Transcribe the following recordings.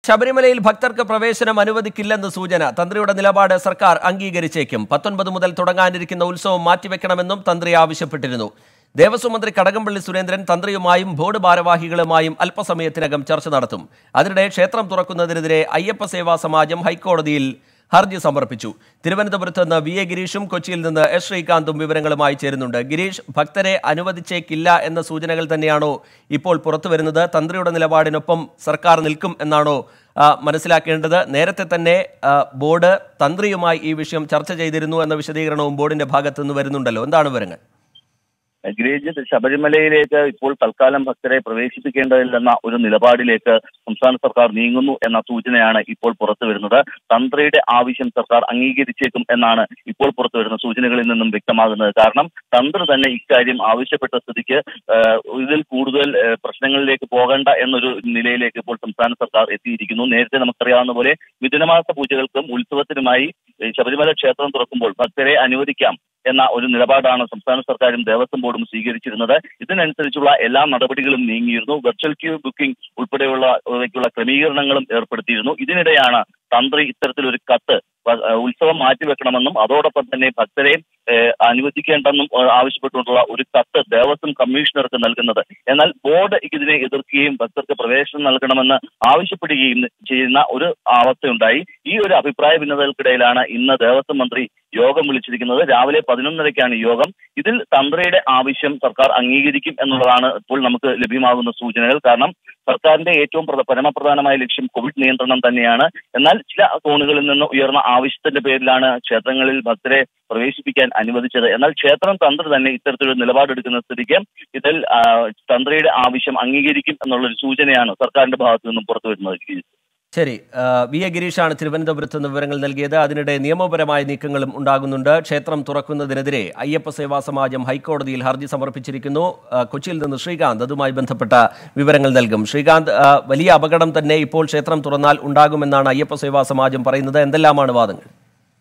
ശബരിമലയിൽ ഭക്തർക്ക് പ്രവേശനം അനുവദിക്കില്ലെന്ന് സൂചന തന്ത്രിയുടെ നിലപാട് സർക്കാർ അംഗീകരിച്ചേക്കും പത്തൊൻപത് മുതൽ തുടങ്ങാനിരിക്കുന്ന ഉത്സവം മാറ്റിവെക്കണമെന്നും തന്ത്രി ആവശ്യപ്പെട്ടിരുന്നു ദേവസ്വം മന്ത്രി കടകംപള്ളി സുരേന്ദ്രൻ തന്ത്രിയുമായും ബോർഡ് ഭാരവാഹികളുമായും അല്പസമയത്തിനകം ചർച്ച നടത്തും അതിനിടെ ക്ഷേത്രം തുറക്കുന്നതിനെതിരെ അയ്യപ്പ സേവാ സമാജം ഹൈക്കോടതിയിൽ ഹർജി സമർപ്പിച്ചു തിരുവനന്തപുരത്ത് നിന്ന് വി എ ഗിരീഷും കൊച്ചിയിൽ നിന്ന് എസ് ശ്രീകാന്തും വിവരങ്ങളുമായി ചേരുന്നുണ്ട് ഗിരീഷ് ഭക്തരെ അനുവദിച്ചേക്കില്ല എന്ന സൂചനകൾ തന്നെയാണോ ഇപ്പോൾ പുറത്തുവരുന്നത് തന്ത്രിയുടെ നിലപാടിനൊപ്പം സർക്കാർ നിൽക്കും എന്നാണോ ആ, മനസ്സിലാക്കേണ്ടത് നേരത്തെ തന്നെ ആ, ബോർഡ് തന്ത്രിയുമായി ഈ വിഷയം ചർച്ച ചെയ്തിരുന്നു എന്ന വിശദീകരണവും ബോർഡിന്റെ ഭാഗത്തു നിന്ന് വരുന്നുണ്ടല്ലോ എന്താണ് വിവരങ്ങൾ ഗ്രേജ് ശബരിമലയിലേക്ക് ഇപ്പോൾ തൽക്കാലം ഭക്തരെ പ്രവേശിപ്പിക്കേണ്ടതില്ലെന്ന ഒരു നിലപാടിലേക്ക് സംസ്ഥാന സർക്കാർ നീങ്ങുന്നു എന്ന സൂചനയാണ് ഇപ്പോൾ പുറത്തു വരുന്നത് തന്ത്രിയുടെ ആവശ്യം സർക്കാർ അംഗീകരിച്ചേക്കും എന്നാണ് ഇപ്പോൾ പുറത്തു വരുന്ന സൂചനകളിൽ നിന്നും വ്യക്തമാകുന്നത് കാരണം തന്ത്രി തന്നെ ഇക്കാര്യം ആവശ്യപ്പെട്ട സ്ഥിതിക്ക് ഏഹ്, ഇതിൽ കൂടുതൽ ഏഹ്, പ്രശ്നങ്ങളിലേക്ക് പോകണ്ട എന്നൊരു നിലയിലേക്ക് ഇപ്പോൾ സംസ്ഥാന സർക്കാർ എത്തിയിരിക്കുന്നു നേരത്തെ നമുക്കറിയാവുന്ന പോലെ മിഥുനമാസ പൂജകൾക്കും ഉത്സവത്തിനുമായി ഏഹ്, ശബരിമല ക്ഷേത്രം തുറക്കുമ്പോൾ ഭക്തരെ അനുവദിക്കാം എന്ന ഒരു നിലപാടാണ് സംസ്ഥാന സർക്കാരും ദേവസ്വം ബോർഡും സ്വീകരിച്ചിരുന്നത് ഇതിനനുസരിച്ചുള്ള എല്ലാ നടപടികളും നീങ്ങിയിരുന്നു വെർച്വൽ ക്യൂ ബുക്കിംഗ് ഉൾപ്പെടെയുള്ള ഉള്ള ക്രമീകരണങ്ങളും ഏർപ്പെടുത്തിയിരുന്നു ഇതിനിടെയാണ് തന്ത്രി ഇത്തരത്തിലൊരു കത്ത് വ- ഏഹ് ഉത്സവം മാറ്റിവെക്കണമെന്നും അതോടൊപ്പം തന്നെ ഭക്തരെ ഏഹ് അനുവദിക്കേണ്ടെന്നും ഏഹ് ആവശ്യപ്പെട്ടുകൊണ്ടുള്ള ഒരു കത്ത് ദേവസ്വം കമ്മീഷണർക്ക് നൽകുന്നത് എന്നാൽ ബോർഡ് ഇതിനെ എതിർക്കുകയും ഭക്തർക്ക് പ്രവേശനം നൽകണമെന്ന് ആവശ്യപ്പെടുകയും ചെയ്യുന്ന ഒരു അവസ്ഥയുണ്ടായി ഈ ഒരു അഭിപ്രായ ഭിന്നതകൾക്കിടയിലാണ് ഇന്ന് ദേവസ്വം മന്ത്രി യോഗം വിളിച്ചിരിക്കുന്നത് രാവിലെ പതിനൊന്നരയ്ക്കാണ് ഈ യോഗം ഇതിൽ തന്ത്രിയുടെ ആവശ്യം സർക്കാർ അംഗീകരിക്കും എന്നുള്ളതാണ് ഇപ്പോൾ നമുക്ക് ലഭ്യമാകുന്ന സൂചനകൾ കാരണം സർക്കാരിന്റെ ഏറ്റവും പ്രധ- പരമപ്രധാനമായ ലക്ഷ്യം കോവിഡ് നിയന്ത്രണം തന്നെയാണ് എന്നാൽ ചില കോണുകളിൽ നിന്ന് ഉയർന്ന ആവശ്യത്തിന്റെ പേരിലാണ് ക്ഷേത്രങ്ങളിൽ ഭക്തരെ പ്രവേശിപ്പിക്കാൻ അനുവദിച്ചത് എന്നാൽ ക്ഷേത്രം തന്ത്രി തന്നെ ഇത്തരത്തിലൊരു നിലപാടെടുക്കുന്ന സ്ഥിതിക്ക് ഇതിൽ ആ, തന്ത്രിയുടെ ആവശ്യം അംഗീകരിക്കും എന്നുള്ളൊരു സൂചനയാണ് സർക്കാരിന്റെ ഭാഗത്തു നിന്നും പുറത്തു വരുന്നത് ശരി ആ, വി എ ഗിരീഷാണ് തിരുവനന്തപുരത്ത് നിന്ന് വിവരങ്ങൾ നൽകിയത് അതിനിടെ നിയമപരമായ നീക്കങ്ങളും ഉണ്ടാകുന്നുണ്ട് ക്ഷേത്രം തുറക്കുന്നതിനെതിരെ അയ്യപ്പ സേവാ സമാജം ഹൈക്കോടതിയിൽ ഹർജി സമർപ്പിച്ചിരിക്കുന്നു ആ, കൊച്ചിയിൽ നിന്ന് ശ്രീകാന്ത് അതുമായി ബന്ധപ്പെട്ട വിവരങ്ങൾ നൽകും ശ്രീകാന്ത് ആ, വലിയ അപകടം തന്നെ ഇപ്പോൾ ക്ഷേത്രം തുറന്നാൽ ഉണ്ടാകുമെന്നാണ് അയ്യപ്പ സേവാ സമാജം പറയുന്നത് എന്തെല്ലാമാണ് വാദങ്ങൾ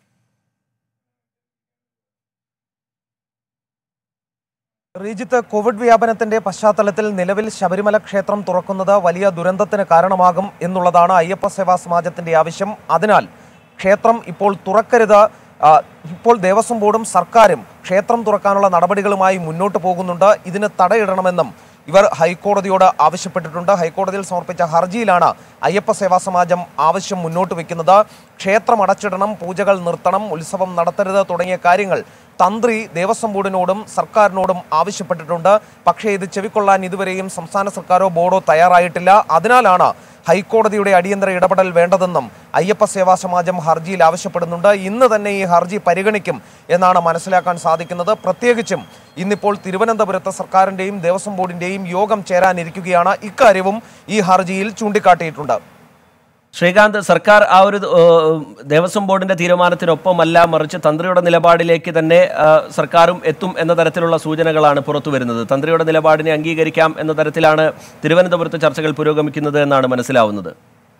റീജിത്ത് കോവിഡ് വ്യാപനത്തിന്റെ പശ്ചാത്തലത്തിൽ നിലവിൽ ശബരിമല ക്ഷേത്രം തുറക്കുന്നത് വലിയ ദുരന്തത്തിന് കാരണമാകും എന്നുള്ളതാണ് അയ്യപ്പ സേവാ സമാജത്തിന്റെ ആവശ്യം അതിനാൽ ക്ഷേത്രം ഇപ്പോൾ തുറക്കരുത് ആ, ഇപ്പോൾ ദേവസ്വം ബോർഡും സർക്കാരും ക്ഷേത്രം തുറക്കാനുള്ള നടപടികളുമായി മുന്നോട്ട് പോകുന്നുണ്ട് ഇതിന് തടയിടണമെന്നും ഇവർ ഹൈക്കോടതിയോട് ആവശ്യപ്പെട്ടിട്ടുണ്ട് ഹൈക്കോടതിയിൽ സമർപ്പിച്ച ഹർജിയിലാണ് അയ്യപ്പ സേവാ സമാജം ആവശ്യം മുന്നോട്ട് വെക്കുന്നത് ക്ഷേത്രം അടച്ചിടണം പൂജകൾ നിർത്തണം ഉത്സവം നടത്തരുത് തുടങ്ങിയ കാര്യങ്ങൾ തന്ത്രി ദേവസ്വം ബോർഡിനോടും സർക്കാരിനോടും ആവശ്യപ്പെട്ടിട്ടുണ്ട് പക്ഷേ ഇത് ചെവിക്കൊള്ളാൻ ഇതുവരെയും സംസ്ഥാന സർക്കാരോ ബോർഡോ തയ്യാറായിട്ടില്ല അതിനാലാണ് ഹൈക്കോടതിയുടെ അടിയന്തര ഇടപെടൽ വേണ്ടതെന്നും അയ്യപ്പ സേവാ സമാജം ഹർജിയിൽ ആവശ്യപ്പെടുന്നുണ്ട് ഇന്ന് തന്നെ ഈ ഹർജി പരിഗണിക്കും എന്നാണ് മനസ്സിലാക്കാൻ സാധിക്കുന്നത് പ്രത്യേകിച്ചും ഇന്നിപ്പോൾ തിരുവനന്തപുരത്ത് സർക്കാരിന്റെയും ദേവസ്വം ബോർഡിന്റെയും യോഗം ചേരാനിരിക്കുകയാണ് ഇക്കാര്യവും ഈ ഹർജിയിൽ ചൂണ്ടിക്കാട്ടിയിട്ടുണ്ട് ശ്രീകാന്ത് സർക്കാർ ആ ഒരു ഏഹ്, ദേവസ്വം ബോർഡിന്റെ തീരുമാനത്തിനൊപ്പമല്ല മറിച്ച് തന്ത്രിയുടെ നിലപാടിലേക്ക് തന്നെ ആ, സർക്കാരും എത്തും എന്ന തരത്തിലുള്ള സൂചനകളാണ് പുറത്തു വരുന്നത് തന്ത്രിയുടെ നിലപാടിനെ അംഗീകരിക്കാം എന്ന തരത്തിലാണ് തിരുവനന്തപുരത്ത് ചർച്ചകൾ പുരോഗമിക്കുന്നത് എന്നാണ് മനസ്സിലാവുന്നത്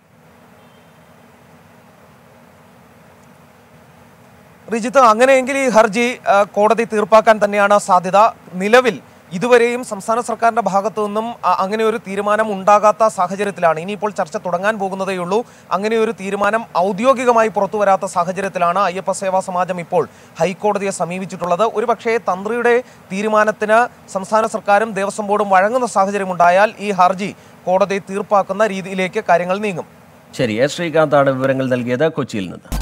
റിജിത്ത് അങ്ങനെയെങ്കിൽ ഈ ഹർജി ആ, കോടതി തീർപ്പാക്കാൻ തന്നെയാണ് സാധ്യത നിലവിൽ ഇതുവരെയും സംസ്ഥാന സർക്കാരിന്റെ ഭാഗത്തു നിന്നും അ- അങ്ങനെ ഒരു തീരുമാനം ഉണ്ടാകാത്ത സാഹചര്യത്തിലാണ് ഇനിയിപ്പോൾ ചർച്ച തുടങ്ങാൻ പോകുന്നതേയുള്ളൂ അങ്ങനെ ഒരു തീരുമാനം ഔദ്യോഗികമായി പുറത്തു വരാത്ത സാഹചര്യത്തിലാണ് അയ്യപ്പ സേവാ സമാജം ഇപ്പോൾ ഹൈക്കോടതിയെ സമീപിച്ചിട്ടുള്ളത് ഒരുപക്ഷേ തന്ത്രിയുടെ തീരുമാനത്തിന് സംസ്ഥാന സർക്കാരും ദേവസ്വം ബോർഡും വഴങ്ങുന്ന സാഹചര്യമുണ്ടായാൽ ഈ ഹർജി കോടതി തീർപ്പാക്കുന്ന രീതിയിലേക്ക് കാര്യങ്ങൾ നീങ്ങും ശരി എസ് ശ്രീകാന്താണ് വിവരങ്ങൾ നൽകിയത് കൊച്ചിയിൽ നിന്ന്